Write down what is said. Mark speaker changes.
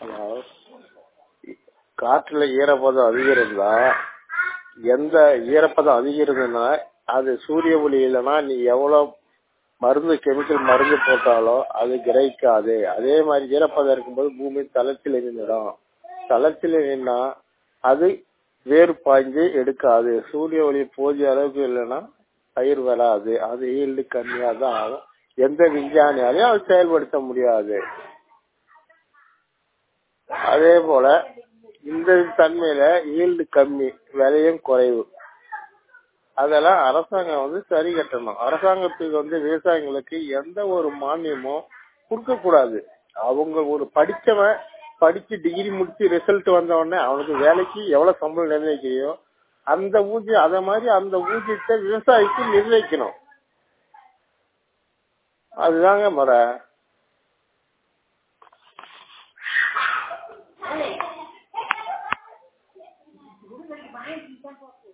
Speaker 1: Hello காற்றுல ஈரப்பதம் அதிகம் இருந்தா எந்த ஈரப்பதம் அதிகம் இருந்ததுன்னா அது சூரிய ஒளி இல்லைன்னா நீ எவ்வளவு மருந்து கெமிக்கல் மருந்து போட்டாலும் அது கிரகிக்காது அதே மாதிரி ஈரப்பதம் இருக்கும்போது பூமி தளத்தில் நின்றுடும் தளத்தில் நின்னா அது வேறு பாய்ஞ்சு எடுக்காது சூரிய ஒளி போதிய அளவுக்கு இல்லைன்னா பயிர் வராது அது ஈல்டு கம்மியா தான் ஆகும் எந்த விஞ்ஞானியாலையும் அது செயல்படுத்த முடியாது அதே போல இந்த தன்மையில ஈல்டு கம்மி விலையும் குறைவு அதெல்லாம் அரசாங்கம் வந்து சரி கட்டணும் அரசாங்கத்துக்கு வந்து விவசாயிகளுக்கு எந்த ஒரு மானியமும் கொடுக்க கூடாது அவங்க ஒரு படிச்சவன் படிச்சு டிகிரி முடிச்சு ரிசல்ட் வந்த உடனே அவனுக்கு வேலைக்கு எவ்வளவு சம்பளம் நிர்ணயிக்கிறியோ அந்த ஊதியம் அத மாதிரி அந்த ஊதியத்தை விவசாயிக்கு நிர்ணயிக்கணும் அதுதாங்க முறை
Speaker 2: Hey.